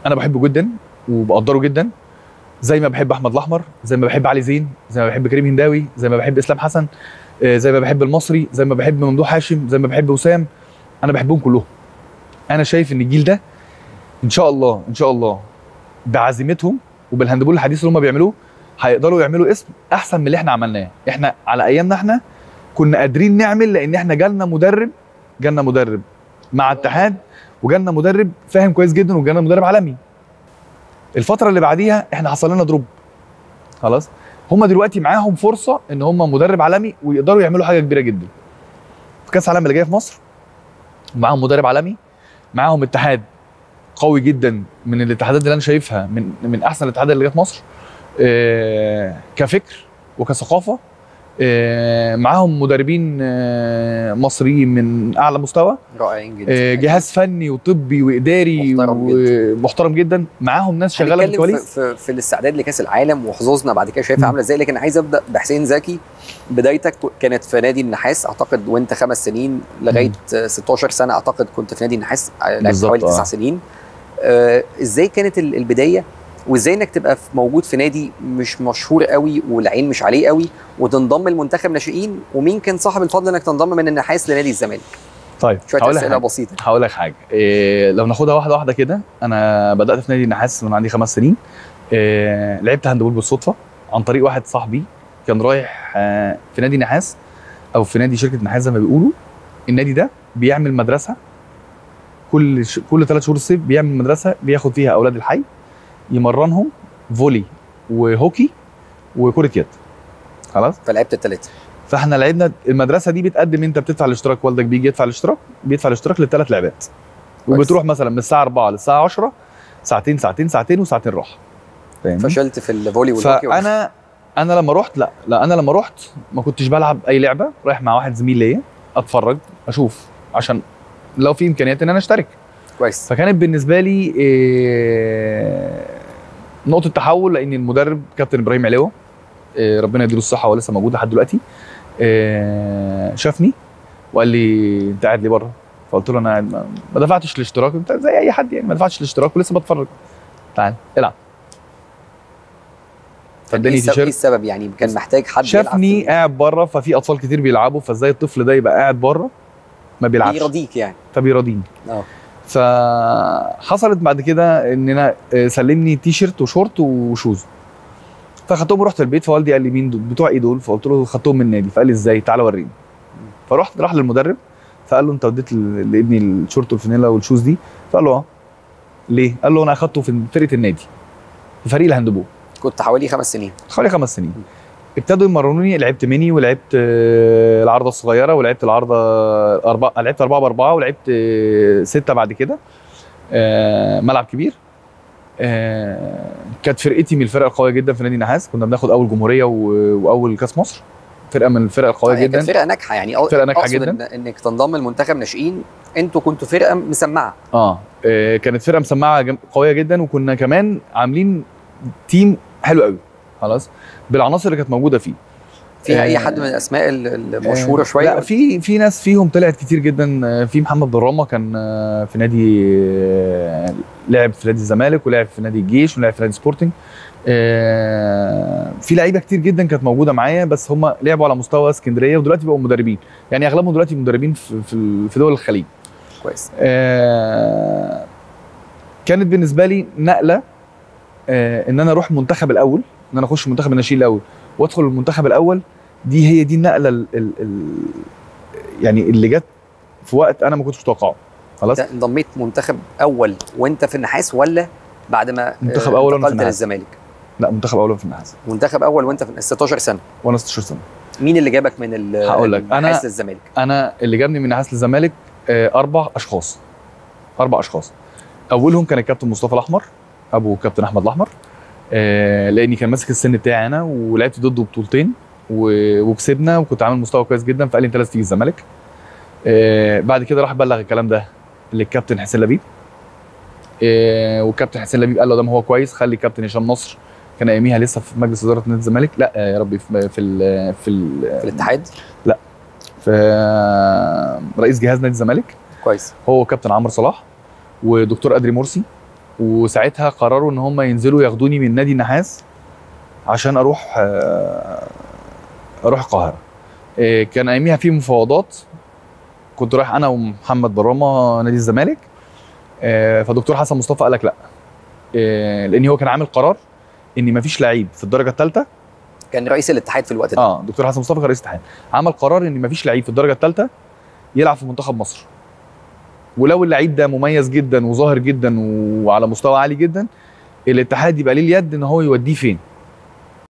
انا بحبه جدا وبقدره جدا زي ما بحب احمد الاحمر زي ما بحب علي زين زي ما بحب كريم هنداوي زي ما بحب اسلام حسن آه، زي ما بحب المصري زي ما بحب ممدوح هاشم زي ما بحب وسام انا بحبهم كلهم انا شايف ان الجيل ده ان شاء الله ان شاء الله بعزيمتهم وبالهاندبول الحديث اللي هم بيعملوه هيقدروا يعملوا اسم احسن من اللي احنا عملناه احنا على ايامنا احنا كنا قادرين نعمل لان احنا جالنا مدرب جالنا مدرب مع اتحاد وجالنا مدرب فاهم كويس جدا وجالنا مدرب عالمي الفتره اللي بعديها احنا حصل لنا دروب خلاص هم دلوقتي معاهم فرصه ان هم مدرب عالمي ويقدروا يعملوا حاجه كبيره جدا في كاس العالم اللي جاي في مصر معاهم مدرب عالمي معاهم اتحاد قوي جدا من الاتحادات اللي انا شايفها من من احسن الاتحادات اللي جت مصر آه، كفكر وكثقافه آه، معاهم مدربين آه، مصريين من اعلى مستوى رائعين جدا آه، جهاز فني وطبي واداري محترم ومحترم جدا معاهم ناس شغاله في هنتكلم في, الكواليس في, في الاستعداد لكاس العالم وحظوظنا بعد كده شايفها مم. عامله ازاي لكن عايز ابدا بحسين زكي بدايتك كانت في نادي النحاس اعتقد وانت خمس سنين لغايه آه، 16 سنه اعتقد كنت في نادي النحاس آه، لعبت بالظبط، حوالي آه. تسع سنين آه، ازاي كانت ال- البدايه وازاي انك تبقى في- موجود في نادي مش مشهور قوي والعين مش عليه قوي وتنضم لمنتخب ناشئين ومين كان صاحب الفضل انك تنضم من النحاس لنادي الزمالك طيب شويه هقول لك اسئله حاجة. بسيطه هقول لك حاجه إيه لو ناخدها واحده واحده كده انا بدات في نادي النحاس من عندي خمس سنين إيه لعبت هاندبول بالصدفه عن طريق واحد صاحبي كان رايح آه، في نادي نحاس او في نادي شركه نحاس زي ما بيقولوا النادي ده بيعمل مدرسه كل ش... كل ثلاث شهور الصيف بيعمل مدرسه بياخد فيها اولاد الحي يمرنهم فولي وهوكي وكره يد خلاص فلعبت الثلاثه فاحنا لعبنا المدرسه دي بتقدم انت بتدفع الاشتراك والدك بيجي يدفع الاشتراك بيدفع الاشتراك للثلاث لعبات كويس. وبتروح مثلا من الساعه 4 للساعه 10 ساعتين ساعتين ساعتين وساعتين راحه فاهمني فشلت في الفولي والهوكي فانا انا لما رحت لا لا انا لما رحت ما كنتش بلعب اي لعبه رايح مع واحد زميل ليا اتفرج اشوف عشان لو في امكانيات ان انا اشترك كويس فكانت بالنسبه لي إيه نقطه تحول لان المدرب كابتن ابراهيم علوه إيه ربنا يديله الصحه هو لسه موجود لحد دلوقتي إيه شافني وقال لي انت قاعد ليه بره فقلت له انا قاعد ما ما دفعتش الاشتراك انت زي اي حد يعني ما دفعتش الاشتراك ولسه بتفرج تعال العب كان فاداني ايه السبب, إيه تيشيرت السبب يعني كان محتاج حد يلعب شافني في- قاعد بره ففي اطفال كتير بيلعبوا فازاي الطفل ده يبقى قاعد بره ما بيلعبش يرضيك يعني فبيراضيني اه فحصلت بعد كده ان انا آه، سلمني تي شيرت وشورت وشوز فاخدتهم ورحت البيت فوالدي قال لي مين دول بتوع ايه دول فقلت له خدتهم من النادي فقال لي ازاي تعالى وريني فرحت راح للمدرب فقال له انت وديت ل- لابني الشورت والفانيلا والشوز دي فقال له اه ليه قال له انا اخدته في فرقه النادي في فريق الهاندبول كنت حوالي خمس سنين حوالي خمس سنين ابتدوا يمرنوني لعبت ميني ولعبت آه، العارضه الصغيره ولعبت العارضه أربعة لعبت أربعة بأربعة ولعبت آه، ستة بعد كده آه، ملعب كبير آه، كانت فرقتي من الفرق القويه جدا في نادي نحاس كنا بناخد اول جمهوريه و- واول كاس مصر فرقه من الفرق القويه هي كانت جدا فرقه ناجحه يعني أو- فرقة ناجحة أقصد جدا. إن انك تنضم لمنتخب ناشئين انتوا كنتوا فرقه مسمعه اه آه، كانت فرقه مسمعه جم- قويه جدا وكنا كمان عاملين تيم حلو قوي خلاص بالعناصر اللي كانت موجوده فيه فيها اي آه، حد من الاسماء ال- المشهوره آه، شويه لا في في ناس فيهم طلعت كتير جدا آه، في محمد دراما كان آه، في نادي آه، لعب في نادي الزمالك ولعب في نادي الجيش ولعب في نادي سبورتنج آه، في لعيبه كتير جدا كانت موجوده معايا بس هم لعبوا على مستوى اسكندريه ودلوقتي بقوا مدربين يعني اغلبهم دلوقتي مدربين في في في دول الخليج كويس آه، كانت بالنسبه لي نقله آه، ان انا اروح المنتخب الاول ان انا اخش منتخب الناشئين الاول وادخل المنتخب الاول دي هي دي النقله ال ال ال يعني اللي جت في وقت انا ما كنتش متوقعه خلاص انت انضميت منتخب اول وانت في النحاس ولا بعد ما منتخب آه، أول وأنا في انتقلت النحاس. للزمالك لا منتخب اول في النحاس منتخب اول وانت في 16 سنه وانا 16 سنه مين اللي جابك من ال- هقول لك، أنا- النحاس للزمالك انا اللي جابني من النحاس للزمالك آه، اربع اشخاص اربع اشخاص اولهم كان الكابتن مصطفى الاحمر ابو كابتن احمد الاحمر آه، لاني كان ماسك السن بتاعي انا ولعبت ضده بطولتين و- وكسبنا وكنت عامل مستوى كويس جدا فقال لي انت لازم تيجي الزمالك آه، بعد كده راح بلغ الكلام ده للكابتن حسين لبيب آه، والكابتن حسين لبيب قال له ده ما هو كويس خلي الكابتن هشام نصر كان اياميها لسه في مجلس اداره نادي الزمالك لا آه، يا ربي في في ال- في ال- في الاتحاد في رئيس جهاز نادي الزمالك كويس هو كابتن عمرو صلاح ودكتور ادري مرسي وساعتها قرروا ان هم ينزلوا ياخدوني من نادي النحاس عشان اروح آه، اروح القاهره آه، كان اياميها في مفاوضات كنت رايح انا ومحمد برامه نادي الزمالك آه، فدكتور حسن مصطفى قال لك لا آه، لان هو كان عامل قرار ان مفيش لعيب في الدرجه الثالثه كان رئيس الاتحاد في الوقت ده اه دكتور حسن مصطفى كان رئيس اتحاد عمل قرار ان مفيش لعيب في الدرجه الثالثه يلعب في منتخب مصر ولو اللعيب ده مميز جدا وظاهر جدا وعلى مستوى عالي جدا الاتحاد يبقى ليه اليد ان هو يوديه فين